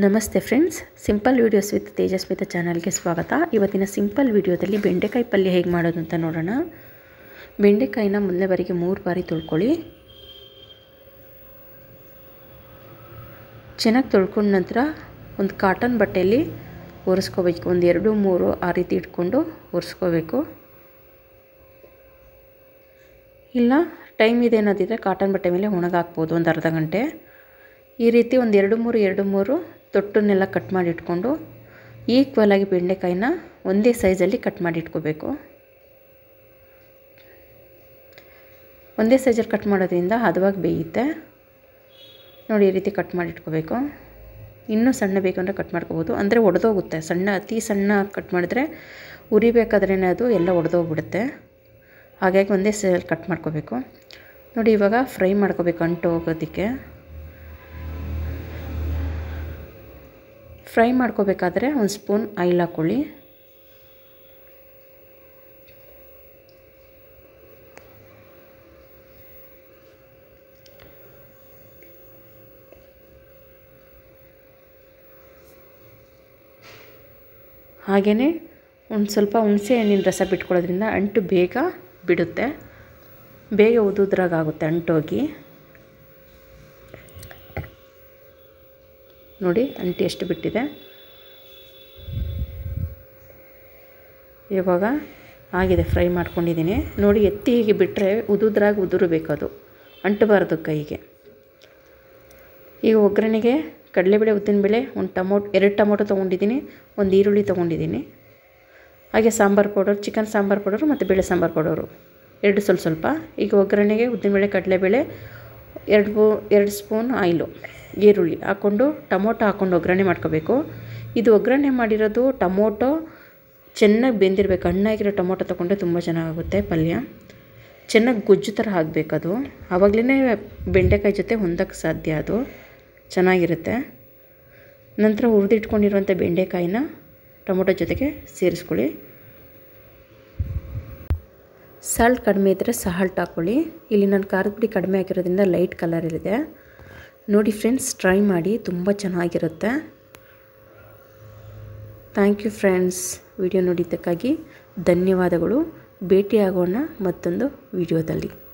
ನಮಸ್ತೆ friends simple videos with Tejasmita ಚಾನಲ್ಗೆ ಸ್ವಾಗತ ಇವತ್ತಿನ ಸಿಂಪಲ್ ವೀಡಿಯೋದಲ್ಲಿ ಬೆಂಡೆಕಾಯಿ ಪಲ್ಯ ಹೇಗೆ ಮಾಡೋದು ಅಂತ ನೋಡೋಣ ಬೆಂಡೆಕಾಯಿನ ಮೊದಲನೇ ಬಾರಿಗೆ ಮೂರು ಬಾರಿ ತೊಳ್ಕೊಳ್ಳಿ ಚೆನ್ನಾಗಿ ತೊಳ್ಕೊಂಡ ನಂತರ ಒಂದು ಕಾಟನ್ ಬಟ್ಟೆಯಲ್ಲಿ ಒರೆಸ್ಕೋಬೇಕು ಒಂದು ಎರಡು ಮೂರು ಆ ರೀತಿ ಇಟ್ಕೊಂಡು ಒರೆಸ್ಕೋಬೇಕು ಇಲ್ಲ ಟೈಮ್ ಇದೆ ಅನ್ನೋದಿದ್ರೆ ಕಾಟನ್ ಬಟ್ಟೆ ಮೇಲೆ ಒಣಗಾಕ್ಬೋದು ಒಂದು ಅರ್ಧ ಗಂಟೆ ಈ ರೀತಿ ಒಂದು ಎರಡು ಮೂರು ಎರಡು ಮೂರು ತೊಟ್ಟನ್ನೆಲ್ಲ ಕಟ್ ಮಾಡಿ ಇಟ್ಕೊಂಡು ಈಕ್ವಲ್ ಆಗಿ ಬೆಂಡೆಕಾಯಿನ ಒಂದೇ ಸೈಜಲ್ಲಿ ಕಟ್ ಮಾಡಿ ಇಟ್ಕೋಬೇಕು ಒಂದೇ ಸೈಜಲ್ಲಿ ಕಟ್ ಮಾಡೋದ್ರಿಂದ ಹದವಾಗಿ ಬೇಯುತ್ತೆ ನೋಡಿ ಈ ರೀತಿ ಕಟ್ ಮಾಡಿ ಇಟ್ಕೋಬೇಕು ಇನ್ನೂ ಸಣ್ಣ ಬೇಕು ಅಂದರೆ ಕಟ್ ಮಾಡ್ಕೋಬೋದು ಅಂದರೆ ಒಡೆದೋಗುತ್ತೆ ಸಣ್ಣ ಅತಿ ಸಣ್ಣ ಕಟ್ ಮಾಡಿದ್ರೆ ಉರಿಬೇಕಾದ್ರೇ ಅದು ಎಲ್ಲ ಒಡೆದೋಗ್ಬಿಡುತ್ತೆ ಹಾಗಾಗಿ ಒಂದೇ ಸೈಜಲ್ಲಿ ಕಟ್ ಮಾಡ್ಕೋಬೇಕು ನೋಡಿ ಇವಾಗ ಫ್ರೈ ಮಾಡ್ಕೋಬೇಕು ಅಂಟು ಹೋಗೋದಕ್ಕೆ ಫ್ರೈ ಮಾಡ್ಕೋಬೇಕಾದ್ರೆ ಒಂದು ಸ್ಪೂನ್ ಆಯಿಲ್ ಹಾಕ್ಕೊಳ್ಳಿ ಹಾಗೆಯೇ ಒಂದು ಸ್ವಲ್ಪ ಹುಣಸೆ ಹಣ್ಣಿನ ರಸ ಬಿಟ್ಕೊಳ್ಳೋದ್ರಿಂದ ಅಂಟು ಬೇಗ ಬಿಡುತ್ತೆ ಬೇಗ ಉದುದ್ರಾಗುತ್ತೆ ಅಂಟೋಗಿ ನೋಡಿ ಅಂಟಿ ಎಷ್ಟು ಬಿಟ್ಟಿದೆ ಇವಾಗ ಆಗಿದೆ ಫ್ರೈ ಮಾಡ್ಕೊಂಡಿದ್ದೀನಿ ನೋಡಿ ಎತ್ತಿ ಹೀಗೆ ಬಿಟ್ಟರೆ ಉದುದ್ರಾಗಿ ಉದುರಬೇಕು ಅದು ಅಂಟಬಾರ್ದು ಕೈಗೆ ಈಗ ಒಗ್ಗರಣೆಗೆ ಕಡಲೆಬೇಳೆ ಉದ್ದಿನಬೇಳೆ ಒಂದು ಟಮೋಟೊ ಎರಡು ಟೊಮೊಟೊ ತೊಗೊಂಡಿದ್ದೀನಿ ಒಂದು ಈರುಳ್ಳಿ ತೊಗೊಂಡಿದ್ದೀನಿ ಹಾಗೆ sambar powder chicken sambar powder ಮತ್ತು ಬೇಳೆ ಸಾಂಬಾರು ಪೌಡರು ಎರಡು ಸ್ವಲ್ಪ ಸ್ವಲ್ಪ ಈಗ ಒಗ್ಗರಣೆಗೆ ಉದ್ದಿನಬೇಳೆ ಕಡಲೆಬೇಳೆ ಎರಡು ಬೂ ಎರಡು ಸ್ಪೂನ್ ಆಯಿಲು ಈರುಳ್ಳಿ ಹಾಕ್ಕೊಂಡು ಟೊಮೊಟೊ ಹಾಕ್ಕೊಂಡು ಒಗ್ಗರಣೆ ಮಾಡ್ಕೋಬೇಕು ಇದು ಒಗ್ಗರಣೆ ಮಾಡಿರೋದು ಟೊಮೊಟೊ ಚೆನ್ನಾಗಿ ಬೆಂದಿರಬೇಕು ಹಣ್ಣಾಗಿರೋ ಟೊಮೊಟೊ ತೊಗೊಂಡ್ರೆ ತುಂಬ ಚೆನ್ನಾಗಾಗುತ್ತೆ ಪಲ್ಯ ಚೆನ್ನಾಗಿ ಗೊಜ್ಜು ಥರ ಆಗಬೇಕದು ಆವಾಗಲೇ ಬೆಂಡೆಕಾಯಿ ಜೊತೆ ಹೊಂದಕ್ಕೆ ಸಾಧ್ಯ ಅದು ಚೆನ್ನಾಗಿರುತ್ತೆ ನಂತರ ಹುರಿದಿಟ್ಕೊಂಡಿರುವಂಥ ಬೆಂಡೆಕಾಯಿನ ಟೊಮೊಟೊ ಜೊತೆಗೆ ಸೇರಿಸ್ಕೊಳ್ಳಿ ಸಾಲ್ಟ್ ಕಡಿಮೆ ಇದ್ದರೆ ಸಾಲ್ಟ್ ಹಾಕ್ಕೊಳ್ಳಿ ಇಲ್ಲಿ ನಾನು ಖಾರದ ಪುಡಿ ಕಡಿಮೆ ಹಾಕಿರೋದ್ರಿಂದ ಲೈಟ್ ಕಲರ್ ಇದೆ ನೋಡಿ ಫ್ರೆಂಡ್ಸ್ ಟ್ರೈ ಮಾಡಿ ತುಂಬ ಚೆನ್ನಾಗಿರುತ್ತೆ ಥ್ಯಾಂಕ್ ಯು ಫ್ರೆಂಡ್ಸ್ ವಿಡಿಯೋ ನೋಡಿದ್ದಕ್ಕಾಗಿ ಧನ್ಯವಾದಗಳು ಭೇಟಿಯಾಗೋಣ ಮತ್ತೊಂದು ವಿಡಿಯೋದಲ್ಲಿ